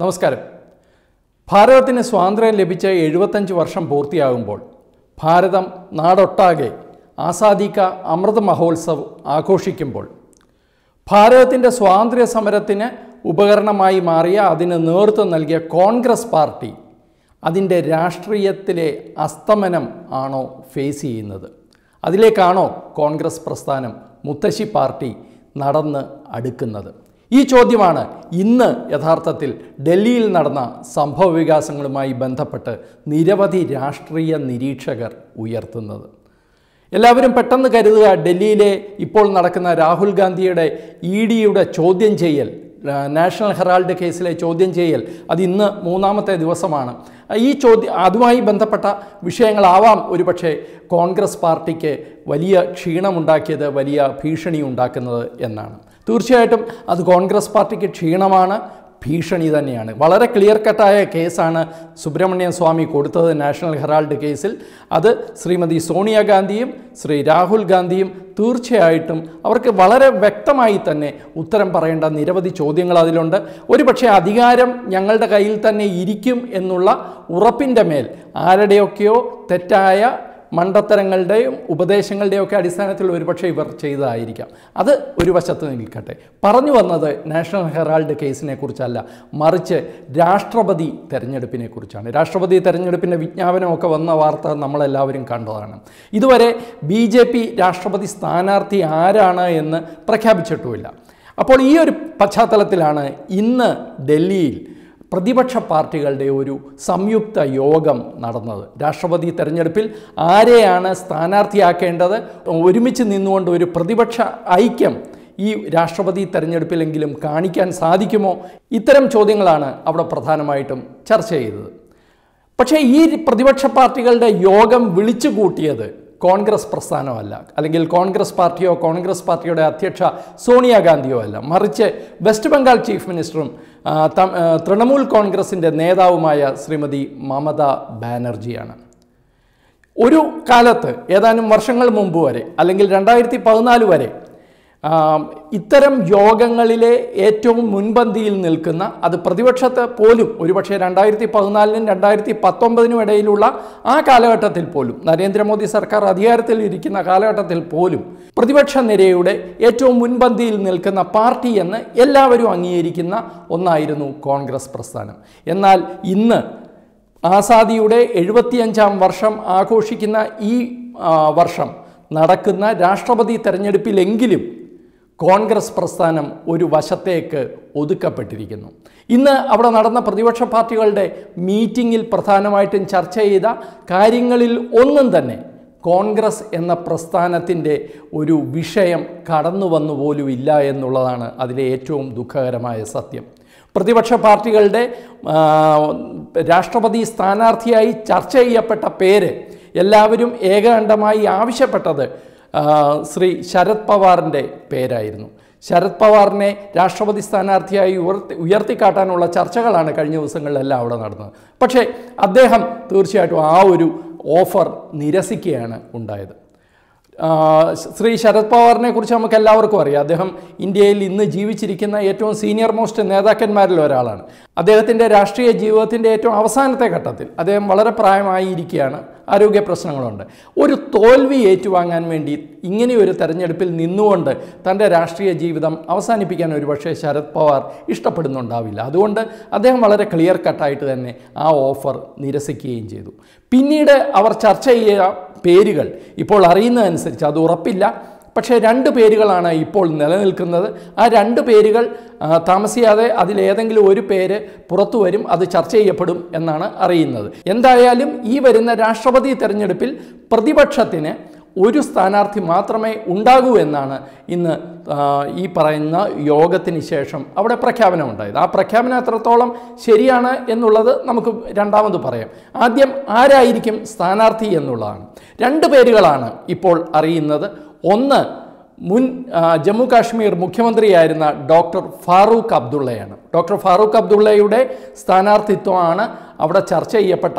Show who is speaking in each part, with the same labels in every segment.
Speaker 1: നമസ്കാരം ഭാരതത്തിന് സ്വാതന്ത്ര്യം ലഭിച്ച എഴുപത്തഞ്ച് വർഷം പൂർത്തിയാകുമ്പോൾ ഭാരതം നാടൊട്ടാകെ ആസാദി കാ അമൃത് മഹോത്സവ് ആഘോഷിക്കുമ്പോൾ ഭാരതത്തിൻ്റെ സ്വാതന്ത്ര്യ സമരത്തിന് ഉപകരണമായി മാറിയ അതിന് നേതൃത്വം നൽകിയ കോൺഗ്രസ് പാർട്ടി അതിൻ്റെ രാഷ്ട്രീയത്തിലെ അസ്തമനം ആണോ ഫേസ് ചെയ്യുന്നത് അതിലേക്കാണോ കോൺഗ്രസ് പ്രസ്ഥാനം മുത്തശ്ശി പാർട്ടി നടന്ന് അടുക്കുന്നത് ഈ ചോദ്യമാണ് ഇന്ന് യഥാർത്ഥത്തിൽ ഡൽഹിയിൽ നടന്ന സംഭവ വികാസങ്ങളുമായി ബന്ധപ്പെട്ട് നിരവധി രാഷ്ട്രീയ നിരീക്ഷകർ ഉയർത്തുന്നത് എല്ലാവരും പെട്ടെന്ന് കരുതുക ഡൽഹിയിലെ ഇപ്പോൾ നടക്കുന്ന രാഹുൽ ഗാന്ധിയുടെ ഇ ഡിയുടെ ചോദ്യം ചെയ്യൽ ആ, നാഷണൽ ഹെറാൾഡ് കേസിലെ ചോദ്യം ചെയ്യൽ അത് ഇന്ന് മൂന്നാമത്തെ ദിവസമാണ് ഈ ചോദ്യം അതുമായി ബന്ധപ്പെട്ട വിഷയങ്ങളാവാം ഒരുപക്ഷെ കോൺഗ്രസ് പാർട്ടിക്ക് വലിയ ക്ഷീണമുണ്ടാക്കിയത് വലിയ ഭീഷണി ഉണ്ടാക്കുന്നത് എന്നാണ് തീർച്ചയായിട്ടും അത് കോൺഗ്രസ് പാർട്ടിക്ക് ക്ഷീണമാണ് ഭീഷണി തന്നെയാണ് വളരെ ക്ലിയർ കട്ടായ കേസാണ് സുബ്രഹ്മണ്യൻ സ്വാമി കൊടുത്തത് നാഷണൽ ഹെറാൾഡ് കേസിൽ അത് ശ്രീമതി സോണിയാഗാന്ധിയും ശ്രീ രാഹുൽ ഗാന്ധിയും തീർച്ചയായിട്ടും അവർക്ക് വളരെ വ്യക്തമായി തന്നെ ഉത്തരം പറയേണ്ട നിരവധി ചോദ്യങ്ങൾ അതിലുണ്ട് ഒരുപക്ഷെ അധികാരം ഞങ്ങളുടെ കയ്യിൽ തന്നെ ഇരിക്കും എന്നുള്ള ഉറപ്പിൻ്റെ മേൽ ആരുടെയൊക്കെയോ തെറ്റായ മണ്ടത്തരങ്ങളുടെയും ഉപദേശങ്ങളുടെയും ഒക്കെ അടിസ്ഥാനത്തിൽ ഒരുപക്ഷെ ഇവർ ചെയ്തതായിരിക്കാം അത് ഒരു വശത്ത് നിൽക്കട്ടെ പറഞ്ഞു വന്നത് നാഷണൽ ഹെറാൾഡ് കേസിനെ കുറിച്ചല്ല മറിച്ച് രാഷ്ട്രപതി തെരഞ്ഞെടുപ്പിനെ കുറിച്ചാണ് രാഷ്ട്രപതി തെരഞ്ഞെടുപ്പിൻ്റെ വിജ്ഞാപനമൊക്കെ വന്ന വാർത്ത നമ്മളെല്ലാവരും കണ്ടതാണ് ഇതുവരെ ബി ജെ പി രാഷ്ട്രപതി സ്ഥാനാർത്ഥി ആരാണ് എന്ന് പ്രഖ്യാപിച്ചിട്ടുമില്ല അപ്പോൾ ഈ ഒരു പശ്ചാത്തലത്തിലാണ് ഇന്ന് ഡൽഹിയിൽ പ്രതിപക്ഷ പാർട്ടികളുടെ ഒരു സംയുക്ത യോഗം നടന്നത് രാഷ്ട്രപതി തെരഞ്ഞെടുപ്പിൽ ആരെയാണ് സ്ഥാനാർത്ഥിയാക്കേണ്ടത് ഒരുമിച്ച് നിന്നുകൊണ്ട് ഒരു പ്രതിപക്ഷ ഐക്യം ഈ രാഷ്ട്രപതി തെരഞ്ഞെടുപ്പിലെങ്കിലും കാണിക്കാൻ സാധിക്കുമോ ഇത്തരം ചോദ്യങ്ങളാണ് അവിടെ പ്രധാനമായിട്ടും ചർച്ച ചെയ്തത് പക്ഷേ ഈ പ്രതിപക്ഷ പാർട്ടികളുടെ യോഗം വിളിച്ചു കൂട്ടിയത് കോൺഗ്രസ് പ്രസ്ഥാനമല്ല അല്ലെങ്കിൽ കോൺഗ്രസ് പാർട്ടിയോ കോൺഗ്രസ് പാർട്ടിയുടെ അധ്യക്ഷ സോണിയാഗാന്ധിയോ അല്ല മറിച്ച് വെസ്റ്റ് ബംഗാൾ ചീഫ് മിനിസ്റ്ററും ആ, തം- ആ, തൃണമൂൽ കോൺഗ്രസിൻ്റെ നേതാവുമായ ശ്രീമതി മമത ബാനർജിയാണ് ഒരു കാലത്ത് ഏതാനും വർഷങ്ങൾ മുമ്പ് വരെ അല്ലെങ്കിൽ രണ്ടായിരത്തി പതിനാല് വരെ ആ, ഇത്തരം യോഗങ്ങളിലെ ഏറ്റവും മുൻപന്തിയിൽ നിൽക്കുന്ന അത് പ്രതിപക്ഷത്ത് പോലും ഒരുപക്ഷെ രണ്ടായിരത്തി പതിനാലിനും രണ്ടായിരത്തി പത്തൊമ്പതിനും ഇടയിലുള്ള ആ കാലഘട്ടത്തിൽ പോലും നരേന്ദ്രമോദി സർക്കാർ അധികാരത്തിൽ ഇരിക്കുന്ന കാലഘട്ടത്തിൽ പോലും പ്രതിപക്ഷ നിരയുടെ ഏറ്റവും മുൻപന്തിയിൽ നിൽക്കുന്ന പാർട്ടി എന്ന് എല്ലാവരും അംഗീകരിക്കുന്ന ഒന്നായിരുന്നു കോൺഗ്രസ് പ്രസ്ഥാനം എന്നാൽ ഇന്ന് ആസാദിയുടെ എഴുപത്തിയഞ്ചാം വർഷം ആഘോഷിക്കുന്ന ഈ ആ, വർഷം നടക്കുന്ന രാഷ്ട്രപതി തെരഞ്ഞെടുപ്പിലെങ്കിലും കോൺഗ്രസ് പ്രസ്ഥാനം ഒരു വശത്തേക്ക് ഒതുക്കപ്പെട്ടിരിക്കുന്നു ഇന്ന് അവിടെ നടന്ന പ്രതിപക്ഷ പാർട്ടികളുടെ മീറ്റിങ്ങിൽ പ്രധാനമായിട്ടും ചർച്ച ചെയ്ത കാര്യങ്ങളിൽ ഒന്നും തന്നെ കോൺഗ്രസ് എന്ന പ്രസ്ഥാനത്തിൻ്റെ ഒരു വിഷയം കടന്നു വന്നു പോലും ഇല്ല എന്നുള്ളതാണ് അതിലെ ഏറ്റവും ദുഃഖകരമായ സത്യം പ്രതിപക്ഷ പാർട്ടികളുടെ ആ, രാഷ്ട്രപതി സ്ഥാനാർത്ഥിയായി ചർച്ച ചെയ്യപ്പെട്ട പേര് എല്ലാവരും ഏകകണ്ഠമായി ആവശ്യപ്പെട്ടത് ആ, ശ്രീ ശരത് പവാറിൻ്റെ പേരായിരുന്നു ശരത് പവാറിനെ രാഷ്ട്രപതി സ്ഥാനാർത്ഥിയായി ഉയർത്തി ഉയർത്തിക്കാട്ടാനുള്ള ചർച്ചകളാണ് കഴിഞ്ഞ ദിവസങ്ങളിലെല്ലാം അവിടെ നടന്നത് പക്ഷേ അദ്ദേഹം തീർച്ചയായിട്ടും ആ ഒരു ഓഫർ നിരസിക്കുകയാണ് ഉണ്ടായത് ആ, ശ്രീ ശരത് പവാറിനെ കുറിച്ച് നമുക്ക് എല്ലാവർക്കും അറിയാം അദ്ദേഹം ഇന്ത്യയിൽ ഇന്ന് ജീവിച്ചിരിക്കുന്ന ഏറ്റവും സീനിയർ മോസ്റ്റ് നേതാക്കന്മാരിൽ ഒരാളാണ് അദ്ദേഹത്തിൻ്റെ രാഷ്ട്രീയ ജീവിതത്തിൻ്റെ ഏറ്റവും അവസാനത്തെ ഘട്ടത്തിൽ അദ്ദേഹം വളരെ പ്രായമായിരിക്കുകയാണ് ആരോഗ്യ പ്രശ്നങ്ങളുണ്ട് ഒരു തോൽവി ഏറ്റുവാങ്ങാൻ വേണ്ടി ഇങ്ങനെയൊരു തെരഞ്ഞെടുപ്പിൽ നിന്നുകൊണ്ട് തൻ്റെ രാഷ്ട്രീയ ജീവിതം അവസാനിപ്പിക്കാൻ ഒരുപക്ഷെ ശരത് പവാർ ഇഷ്ടപ്പെടുന്നുണ്ടാവില്ല അതുകൊണ്ട് അദ്ദേഹം വളരെ ക്ലിയർ കട്ടായിട്ട് തന്നെ ആ ഓഫർ നിരസിക്കുകയും ചെയ്തു പിന്നീട് അവർ ചർച്ച ചെയ്ത പേരുകൾ ഇപ്പോൾ അറിയുന്നതനുസരിച്ച് അത് ഉറപ്പില്ല പക്ഷേ രണ്ട് പേരുകളാണ് ഇപ്പോൾ നിലനിൽക്കുന്നത് ആ രണ്ട് പേരുകൾ ആ, താമസിയാതെ അതിലേതെങ്കിലും ഒരു പേര് പുറത്തു വരും അത് ചർച്ച ചെയ്യപ്പെടും എന്നാണ് അറിയുന്നത് എന്തായാലും ഈ വരുന്ന രാഷ്ട്രപതി തെരഞ്ഞെടുപ്പിൽ പ്രതിപക്ഷത്തിന് ഒരു സ്ഥാനാർത്ഥി മാത്രമേ ഉണ്ടാകൂ എന്നാണ് ഇന്ന് ആ, ഈ പറയുന്ന യോഗത്തിന് ശേഷം അവിടെ പ്രഖ്യാപനമുണ്ടായത് ആ പ്രഖ്യാപനം എത്രത്തോളം ശരിയാണ് എന്നുള്ളത് നമുക്ക് രണ്ടാമത് പറയാം ആദ്യം ആരായിരിക്കും സ്ഥാനാർത്ഥി എന്നുള്ളതാണ് രണ്ട് പേരുകളാണ് ഇപ്പോൾ അറിയുന്നത് ഒന്ന് മുൻ ആ, ജമ്മു കാശ്മീർ മുഖ്യമന്ത്രിയായിരുന്ന ഡോക്ടർ ഫാറൂഖ് അബ്ദുള്ളയാണ് ഡോക്ടർ ഫാറൂഖ് അബ്ദുള്ളയുടെ സ്ഥാനാർത്ഥിത്വമാണ് അവിടെ ചർച്ച ചെയ്യപ്പെട്ട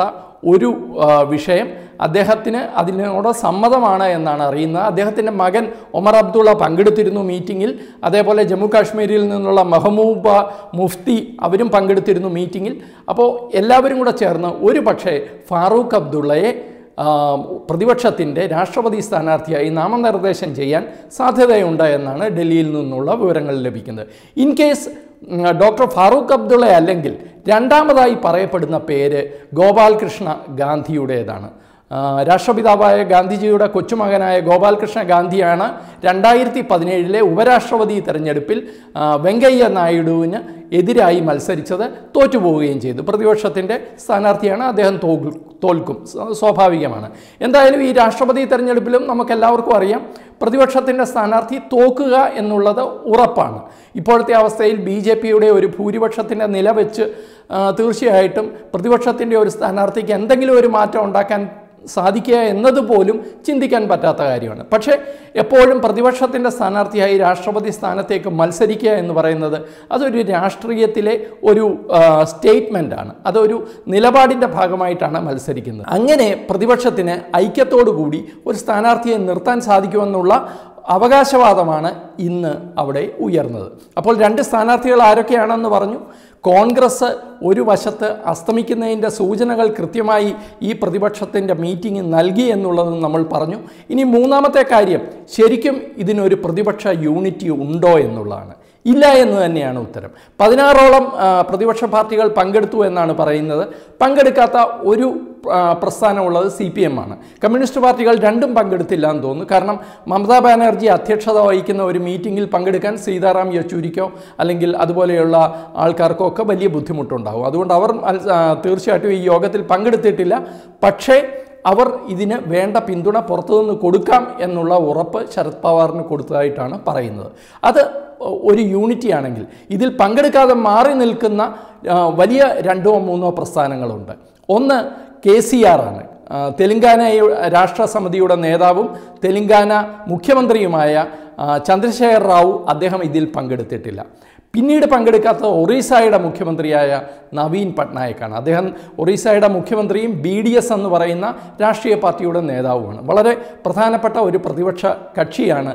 Speaker 1: ഒരു ആ, വിഷയം അദ്ദേഹത്തിന് അതിനോട് സമ്മതമാണ് എന്നാണ് അറിയുന്നത് അദ്ദേഹത്തിൻ്റെ മകൻ ഒമർ അബ്ദുള്ള പങ്കെടുത്തിരുന്നു മീറ്റിങ്ങിൽ അതേപോലെ ജമ്മു കാശ്മീരിൽ നിന്നുള്ള മെഹബൂബ മുഫ്തി അവരും പങ്കെടുത്തിരുന്നു മീറ്റിങ്ങിൽ അപ്പോൾ എല്ലാവരും കൂടെ ചേർന്ന് ഒരു പക്ഷേ ഫാറൂഖ് അബ്ദുള്ളയെ ആ, പ്രതിപക്ഷത്തിൻ്റെ രാഷ്ട്രപതി സ്ഥാനാർത്ഥിയായി നാമനിർദ്ദേശം ചെയ്യാൻ സാധ്യതയുണ്ട് എന്നാണ് ഡൽഹിയിൽ നിന്നുള്ള വിവരങ്ങൾ ലഭിക്കുന്നത് ഇൻ കേസ് ഉം, ഡോക്ടർ ഫാറൂഖ് അബ്ദുള്ള അല്ലെങ്കിൽ രണ്ടാമതായി പറയപ്പെടുന്ന പേര് ഗോപാൽകൃഷ്ണ ഗാന്ധിയുടേതാണ് ആ, രാഷ്ട്രപിതാവായ ഗാന്ധിജിയുടെ കൊച്ചുമകനായ ഗോപാൽകൃഷ്ണ ഗാന്ധിയാണ് രണ്ടായിരത്തി പതിനേഴിലെ ഉപരാഷ്ട്രപതി തെരഞ്ഞെടുപ്പിൽ ആ, വെങ്കയ്യ നായിഡുവിന് എതിരായി മത്സരിച്ചത് തോറ്റുപോവുകയും ചെയ്തു പ്രതിപക്ഷത്തിൻ്റെ സ്ഥാനാർത്ഥിയാണ് അദ്ദേഹം തോൽ തോൽക്കും സ്വ- സ്വാഭാവികമാണ് എന്തായാലും ഈ രാഷ്ട്രപതി തെരഞ്ഞെടുപ്പിലും നമുക്കെല്ലാവർക്കും അറിയാം പ്രതിപക്ഷത്തിൻ്റെ സ്ഥാനാർത്ഥി തോക്കുക എന്നുള്ളത് ഉറപ്പാണ് ഇപ്പോഴത്തെ അവസ്ഥയിൽ ബി ജെ പിയുടെ ഒരു ഭൂരിപക്ഷത്തിൻ്റെ നില വെച്ച് ആ, തീർച്ചയായിട്ടും പ്രതിപക്ഷത്തിൻ്റെ ഒരു സ്ഥാനാർത്ഥിക്ക് എന്തെങ്കിലും ഒരു മാറ്റം ഉണ്ടാക്കാൻ സാധിക്കുക എന്നതുപോലും ചിന്തിക്കാൻ പറ്റാത്ത കാര്യമാണ് പക്ഷേ എപ്പോഴും പ്രതിപക്ഷത്തിൻ്റെ സ്ഥാനാർത്ഥിയായി രാഷ്ട്രപതി സ്ഥാനത്തേക്ക് മത്സരിക്കുക എന്ന് പറയുന്നത് അതൊരു രാഷ്ട്രീയത്തിലെ ഒരു സ്റ്റേറ്റ്മെൻ്റ് ആണ് അതൊരു നിലപാടിൻ്റെ ഭാഗമായിട്ടാണ് മത്സരിക്കുന്നത് അങ്ങനെ പ്രതിപക്ഷത്തിന് ഐക്യത്തോടു കൂടി ഒരു സ്ഥാനാർത്ഥിയെ നിർത്താൻ സാധിക്കുമെന്നുള്ള അവകാശവാദമാണ് ഇന്ന് അവിടെ ഉയർന്നത് അപ്പോൾ രണ്ട് സ്ഥാനാർത്ഥികൾ ആരൊക്കെയാണെന്ന് പറഞ്ഞു കോൺഗ്രസ് ഒരു വശത്ത് അസ്തമിക്കുന്നതിൻ്റെ സൂചനകൾ കൃത്യമായി ഈ പ്രതിപക്ഷത്തിൻ്റെ മീറ്റിംഗ് നൽകി എന്നുള്ളത് നമ്മൾ പറഞ്ഞു ഇനി മൂന്നാമത്തെ കാര്യം ശരിക്കും ഇതിനൊരു പ്രതിപക്ഷ യൂണിറ്റി ഉണ്ടോ എന്നുള്ളതാണ് ഇല്ല എന്ന് തന്നെയാണ് ഉത്തരം പതിനാറോളം ആ, പ്രതിപക്ഷ പാർട്ടികൾ പങ്കെടുത്തു എന്നാണ് പറയുന്നത് പങ്കെടുക്കാത്ത ഒരു ആ, പ്രസ്ഥാനമുള്ളത് സി പി എം ആണ് കമ്മ്യൂണിസ്റ്റ് പാർട്ടികൾ രണ്ടും പങ്കെടുത്തില്ല എന്ന് തോന്നുന്നു കാരണം മമതാ ബാനർജി അധ്യക്ഷത വഹിക്കുന്ന ഒരു മീറ്റിങ്ങിൽ പങ്കെടുക്കാൻ സീതാറാം യെച്ചൂരിക്കോ അല്ലെങ്കിൽ അതുപോലെയുള്ള ആൾക്കാർക്കോ ഒക്കെ വലിയ ബുദ്ധിമുട്ടുണ്ടാകും അതുകൊണ്ട് അവർ മത്സ- ആ, തീർച്ചയായിട്ടും ഈ യോഗത്തിൽ പങ്കെടുത്തിട്ടില്ല പക്ഷേ അവർ ഇതിന് വേണ്ട പിന്തുണ പുറത്തുനിന്ന് കൊടുക്കാം എന്നുള്ള ഉറപ്പ് ശരത് പവാറിന് കൊടുത്തതായിട്ടാണ് പറയുന്നത് അത് ഒരു യൂണിറ്റി ആണെങ്കിൽ ഇതിൽ പങ്കെടുക്കാതെ മാറി നിൽക്കുന്ന ആ, വലിയ രണ്ടോ മൂന്നോ പ്രസ്ഥാനങ്ങളുണ്ട് ഒന്ന് കെ സി ആർ ആണ് ആ, തെലങ്കാന രാഷ്ട്രസമിതിയുടെ നേതാവും തെലങ്കാന മുഖ്യമന്ത്രിയുമായ ആ, ചന്ദ്രശേഖർ റാവു അദ്ദേഹം ഇതിൽ പങ്കെടുത്തിട്ടില്ല പിന്നീട് പങ്കെടുക്കാത്ത ഒറീസയുടെ മുഖ്യമന്ത്രിയായ നവീൻ പട്നായക്കാണ് അദ്ദേഹം ഒറീസയുടെ മുഖ്യമന്ത്രിയും ബി ഡി എസ് എന്ന് പറയുന്ന രാഷ്ട്രീയ പാർട്ടിയുടെ നേതാവുമാണ് വളരെ പ്രധാനപ്പെട്ട ഒരു പ്രതിപക്ഷ കക്ഷിയാണ്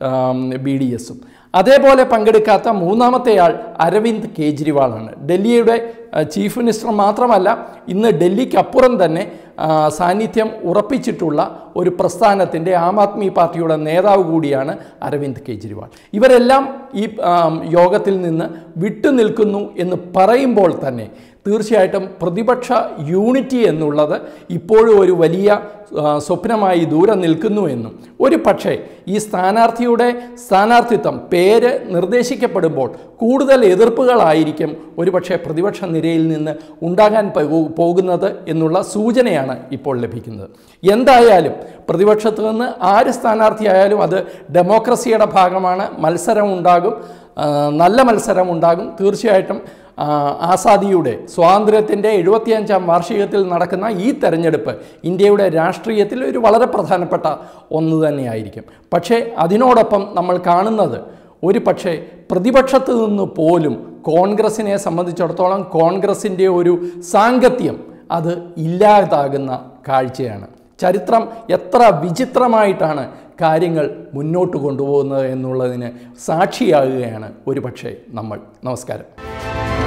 Speaker 1: ബി ഡി എസും അതേപോലെ പങ്കെടുക്കാത്ത മൂന്നാമത്തെയാൾ അരവിന്ദ് കേജ്രിവാളാണ് ഡൽഹിയുടെ ആ, ചീഫ് മിനിസ്റ്റർ മാത്രമല്ല ഇന്ന് ഡൽഹിക്കപ്പുറം തന്നെ ആ, സാന്നിധ്യം ഉറപ്പിച്ചിട്ടുള്ള ഒരു പ്രസ്ഥാനത്തിൻ്റെ ആം ആദ്മി പാർട്ടിയുടെ നേതാവ് കൂടിയാണ് അരവിന്ദ് കെജ്രിവാൾ ഇവരെല്ലാം ഈ ആം, യോഗത്തിൽ നിന്ന് വിട്ടുനിൽക്കുന്നു എന്ന് പറയുമ്പോൾ തന്നെ തീർച്ചയായിട്ടും പ്രതിപക്ഷ യൂണിറ്റി എന്നുള്ളത് ഇപ്പോഴും ഒരു വലിയ ആ, സ്വപ്നമായി ദൂരെ നിൽക്കുന്നു എന്നും ഒരു പക്ഷേ ഈ സ്ഥാനാർത്ഥിയുടെ സ്ഥാനാർത്ഥിത്വം പേര് നിർദ്ദേശിക്കപ്പെടുമ്പോൾ കൂടുതൽ എതിർപ്പുകളായിരിക്കും ഒരുപക്ഷെ പ്രതിപക്ഷ നിരയിൽ നിന്ന് ഉണ്ടാകാൻ പോ- പോകുന്നത് എന്നുള്ള സൂചനയാണ് ഇപ്പോൾ ലഭിക്കുന്നത് എന്തായാലും പ്രതിപക്ഷത്ത് നിന്ന് ആര് സ്ഥാനാർത്ഥിയായാലും അത് ഡെമോക്രസിയുടെ ഭാഗമാണ് മത്സരം ഉണ്ടാകും ആ, നല്ല മത്സരം ഉണ്ടാകും തീർച്ചയായിട്ടും ആ, ആസാദിയുടെ സ്വാതന്ത്ര്യത്തിൻ്റെ എഴുപത്തിയഞ്ചാം വാർഷികത്തിൽ നടക്കുന്ന ഈ തെരഞ്ഞെടുപ്പ് ഇന്ത്യയുടെ രാഷ്ട്രീയത്തിൽ ഒരു വളരെ പ്രധാനപ്പെട്ട ഒന്ന് തന്നെയായിരിക്കും പക്ഷേ അതിനോടൊപ്പം നമ്മൾ കാണുന്നത് ഒരു പക്ഷേ പ്രതിപക്ഷത്ത് നിന്ന് പോലും കോൺഗ്രസിനെ സംബന്ധിച്ചിടത്തോളം കോൺഗ്രസിൻ്റെ ഒരു സാങ്കത്യം അത് ഇല്ലാതാകുന്ന കാഴ്ചയാണ് ചരിത്രം എത്ര വിചിത്രമായിട്ടാണ് കാര്യങ്ങൾ മുന്നോട്ട് കൊണ്ടുപോകുന്നത് എന്നുള്ളതിന് സാക്ഷിയാകുകയാണ് ഒരുപക്ഷെ നമ്മൾ നമസ്കാരം